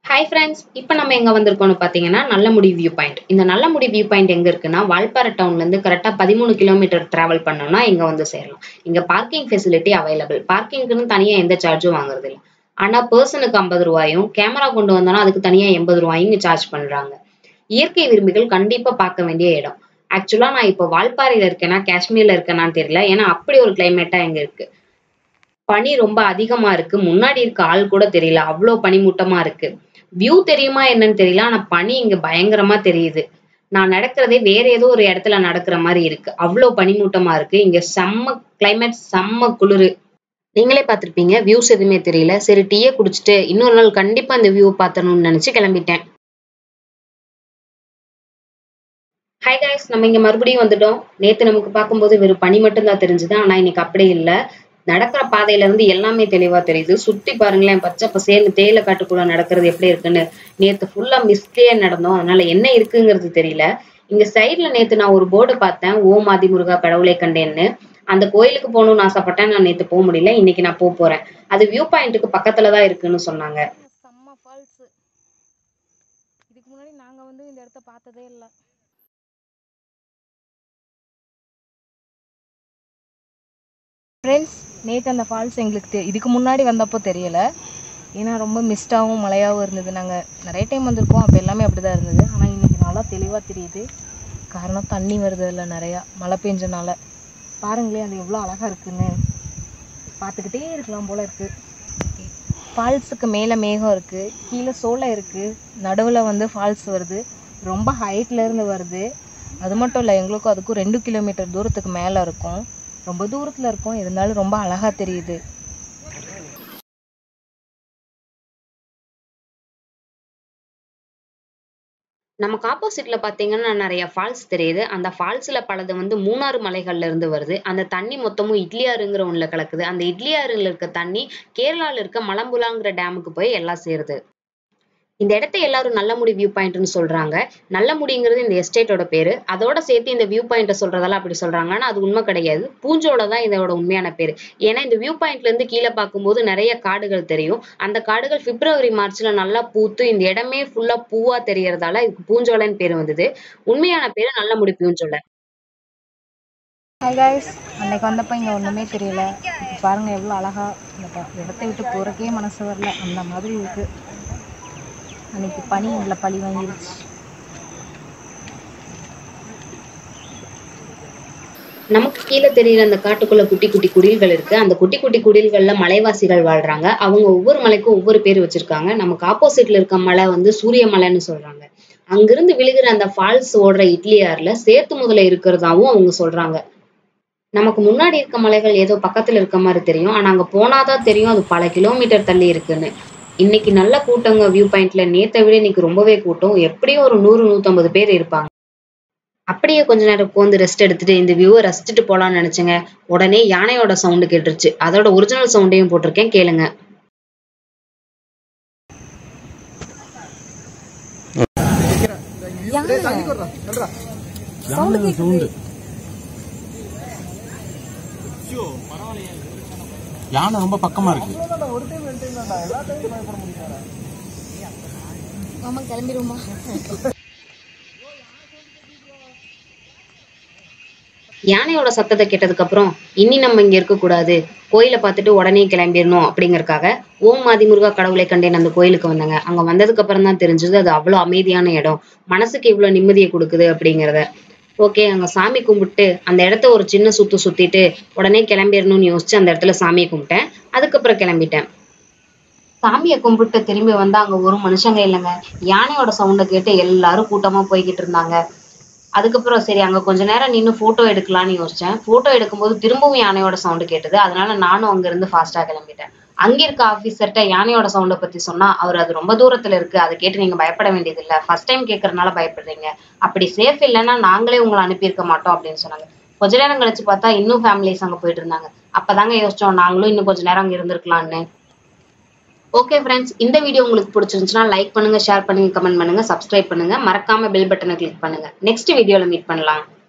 hi friends இப்போ நம்ம எங்க வந்திருக்கோம்னு பார்த்தீங்கன்னா நல்லமுடி வியூ பாயிண்ட் இந்த நல்லமுடி வியூ பாயிண்ட் எங்க இருக்குன்னா வால்பாறை டவுன்ல இருந்து கரெக்டாக பதிமூணு கிலோமீட்டர் டிராவல் பண்ணோம்னா இங்க வந்து சேரலாம் இங்க பார்க்கிங் ஃபெசிலிட்டி அவைலபிள் பார்க்கிங்க்குன்னு தனியா எந்த சார்ஜும் வாங்குறது இல்லை ஆனா பர்சனுக்கு ஐம்பது ரூபாயும் கேமரா கொண்டு வந்தோம்னா அதுக்கு தனியா எண்பது ரூபாயும் இங்க சார்ஜ் பண்றாங்க இயற்கை விரும்பிகள் கண்டிப்பா பார்க்க வேண்டிய இடம் ஆக்சுவலா நான் இப்போ வால்பாறையில இருக்கேனா காஷ்மீர்ல இருக்கேனான்னு தெரியல ஏன்னா அப்படி ஒரு கிளைமேட்டா இங்க இருக்கு பனி ரொம்ப அதிகமா இருக்கு முன்னாடி இருக்க ஆள் கூட தெரியல அவ்வளோ பனிமூட்டமா இருக்கு வியூ தெரியுமா என்னன்னு தெரியல ஆனா பனி இங்க பயங்கரமா தெரியுது நான் நடக்கிறதே வேற ஏதோ ஒரு இடத்துல நடக்கிற மாதிரி இருக்கு அவ்வளோ பனிமூட்டமா இருக்கு இங்க செம்ம கிளைமேட் செம்ம குளிரு நீங்களே பார்த்திருப்பீங்க வியூஸ் எதுவுமே தெரியல சரி டீயை குடிச்சிட்டு இன்னொரு நாள் கண்டிப்பா இந்த வியூ பார்த்தணும்னு நினைச்சு கிளம்பிட்டேன் ஹாய் guys நம்ம இங்க மறுபடியும் வந்துட்டோம் நேத்து நமக்கு பார்க்கும்போது வெறும் பனி மட்டும் தான் தெரிஞ்சது ஆனா இன்னைக்கு அப்படி இல்ல நடக்கிற பாதையில இருந்து எல்லாமே தெளிவா தெரியுது சுத்தி பாருங்களேன் பச்சை பசேல்னு தேயில காட்டுக்குள்ள நடக்கிறது எப்படி இருக்குன்னு நேத்து ஃபுல்லா மிஸ்ட்லயே நடந்தோம் அதனால என்ன இருக்குங்கிறது தெரியல இங்க சைடுல நேத்து நான் ஒரு போர்டு பார்த்தேன் ஓம் ஆதி முருகா கடவுளை கண்டேன்னு அந்த கோயிலுக்கு போகணும்னு ஆசைப்பட்டேன் நான் நேத்து போக முடியல இன்னைக்கு நான் போக போறேன் அது வியூ பாயிண்ட்டுக்கு பக்கத்துல தான் இருக்குன்னு சொன்னாங்க செம்ம ஃபால்ஸ் இதுக்கு முன்னாடி நாங்க வந்து இந்த இடத்த பார்த்ததே இல்லை ஃப்ரெண்ட்ஸ் நேற்று அந்த ஃபால்ஸ் எங்களுக்கு தெ இதுக்கு முன்னாடி வந்தப்போ தெரியல ஏன்னா ரொம்ப மிஸ்டாகவும் மழையாகவும் இருந்தது நாங்கள் நிறைய டைம் வந்திருக்கோம் அப்போ எல்லாமே அப்படி தான் இருந்தது ஆனால் இன்னைக்கு நல்லா தெளிவாக தெரியுது காரணம் தண்ணி வருது இல்லை நிறையா மழை பெஞ்சனால பாருங்களேன் அது எவ்வளோ அழகாக இருக்குன்னு பார்த்துக்கிட்டே இருக்கலாம் போல இருக்குது ஃபால்ஸுக்கு மேலே மேகம் இருக்குது கீழே சோளை இருக்குது நடுவில் வந்து ஃபால்ஸ் வருது ரொம்ப ஹைட்ல இருந்து வருது அது மட்டும் இல்லை எங்களுக்கும் அதுக்கும் ரெண்டு கிலோமீட்டர் தூரத்துக்கு மேலே இருக்கும் ரொம்ப தூரத்தில் இருக்கும் இருந்தாலும் ரொம்ப அழகாக தெரியுது நமக்கு ஆப்போசிட்ல பாத்தீங்கன்னா நிறைய ஃபால்ஸ் தெரியுது அந்த ஃபால்ஸ்ல பலது வந்து மூணாறு மலைகள்ல இருந்து வருது அந்த தண்ணி மொத்தமும் இட்லியாறுங்கிற ஒண்ணுல கலக்குது அந்த இட்லியாறுல இருக்க தண்ணி கேரளால இருக்க மலம்புலாங்கிற டேமுக்கு போய் எல்லாம் சேருது இந்த இடத்த எல்லாரும் நல்லமுடி வியூ பாயிண்ட்னு சொல்றாங்க நல்லமுடிங்கிறது இந்த எஸ்டேட்டோட பேரு அதோட சேர்த்து இந்த வியூ பாயிண்ட்டை சொல்றதால அப்படி சொல்றாங்க ஆனா அது உண்மை கிடையாது பூஞ்சோட தான் இதோட உண்மையான பேரு ஏன்னா இந்த வியூ பாயிண்ட்ல இருந்து கீழே பார்க்கும்போது நிறைய காடுகள் தெரியும் அந்த காடுகள் பிப்ரவரி மார்ச்ல நல்லா பூத்து இந்த இடமே ஃபுல்லா பூவா தெரியறதால இதுக்கு பூஞ்சோலைன்னு பேர் வந்தது உண்மையான பேரு நல்லமுடி பூஞ்சோலை ஹாய் காய்ஸ் அன்னைக்கு வந்தப்போ இங்கே ஒன்றுமே தெரியல இப்போ பாருங்கள் எவ்வளோ அழகா இந்த ப- இடத்த விட்டு போகிறக்கே மனசு வரல அந்த மாதிரி இருக்கு அன்னைக்கு பனி எங்களை பழி வாங்கிருச்சு நமக்கு கீழே தெரியுற அந்த காட்டுக்குள்ள குட்டி குட்டி குடில்கள் இருக்கு அந்த குட்டி குட்டி குடில்கள்ல மலைவாசிகள் வாழ்றாங்க அவங்க ஒவ்வொரு மலைக்கும் ஒவ்வொரு பேர் வச்சிருக்காங்க நமக்கு ஆப்போசிட்ல இருக்க மலை வந்து சூரிய மலைன்னு சொல்றாங்க அங்கிருந்து விழுகிற அந்த ஃபால்ஸ் ஓடுற இட்லி ஆறுல சேத்து முதல்ல இருக்கிறதாவும் அவங்க சொல்றாங்க நமக்கு முன்னாடி இருக்க மலைகள் ஏதோ பக்கத்துல இருக்க மாதிரி தெரியும் ஆனா அங்க போனாதான் தெரியும் அது பல கிலோமீட்டர் தள்ளி இருக்குன்னு இன்னைக்கு நல்ல கூட்டங்க வியூ பாயிண்ட்ல நேத்தை விட இன்னைக்கு ரொம்பவே கூட்டம் எப்படியும் ஒரு நூறு நூத்தம்பது பேர் இருப்பாங்க அப்படியே கொஞ்ச நேரம் உட்காந்து ரெஸ்ட் எடுத்துட்டு இந்த வியூவை ரசிச்சுட்டு போலாம்னு நினைச்சேங்க உடனே யானையோட சவுண்டு கேட்டுருச்சு அதோட ஒரிஜினல் சவுண்டையும் போட்டிருக்கேன் கேளுங்க யானை ரொம்ப பக்கமா இருக்கு ஆமாம் கிளம்பிடுவோமா யானையோட சத்தத்தை கேட்டதுக்கு அப்புறம் இனி நம்ம இங்க இருக்க கூடாது கோயிலை பார்த்துட்டு உடனே கிளம்பிடணும் அப்படிங்கறக்காக ஓம் ஆதிமுருகா கடவுளை கண்டேன் அந்த கோயிலுக்கு வந்தாங்க அங்க வந்ததுக்கு அப்புறம் தான் தெரிஞ்சது அது அவ்வளவு அமைதியான இடம் மனசுக்கு இவ்வளவு நிம்மதியை கொடுக்குது அப்படிங்கறத ஓகே அங்க சாமி கும்பிட்டு அந்த இடத்த ஒரு சின்ன சுத்து சுத்திட்டு உடனே கிளம்பிடணும்னு யோசிச்சு அந்த இடத்துல சாமியை கும்பிட்டேன் அதுக்கப்புறம் கிளம்பிட்டேன் சாமியை கும்பிட்டு திரும்பி வந்தா அங்க ஒரு மனுஷங்க இல்லைங்க யானையோட சவுண்டை கேட்டு எல்லாரும் கூட்டமா போய்கிட்டு இருந்தாங்க அதுக்கப்புறம் சரி அங்க கொஞ்ச நேரம் நின்னு போட்டோ எடுக்கலாம்னு யோசிச்சேன் போட்டோ எடுக்கும்போது திரும்பவும் யானையோட சவுண்டு கேட்டது அதனால நானும் அங்க இருந்து ஃபாஸ்டா கிளம்பிட்டேன் அங்க இருக்க ஆபீசர்ட்ட யானையோட சவுண்டை பத்தி சொன்னா அவர் அது ரொம்ப தூரத்துல இருக்கு அதை கேட்டு நீங்க பயப்பட வேண்டியது இல்ல ஃபர்ஸ்ட் டைம் கேட்கறதுனால பயப்படுறீங்க அப்படி சேஃப் இல்லைன்னா நாங்களே உங்களை அனுப்பியிருக்க மாட்டோம் அப்படின்னு சொன்னாங்க கொஞ்ச நேரம் கழிச்சு பார்த்தா இன்னும் ஃபேமிலிஸ் அங்க போயிட்டு இருந்தாங்க அப்பதாங்க யோசிச்சோம் நாங்களும் இன்னும் கொஞ்ச நேரம் அங்க இருந்திருக்கலாம்னு ஓகே ஃப்ரெண்ட்ஸ் இந்த வீடியோ உங்களுக்கு பிடிச்சிருந்துச்சுன்னா லைக் பண்ணுங்க ஷேர் பண்ணுங்க கமெண்ட் பண்ணுங்க சப்ஸ்கிரைப் பண்ணுங்க மறக்காம பெல் பட்டனை கிளிக் பண்ணுங்க நெக்ஸ்ட் வீடியோல மீட் பண்ணலாம்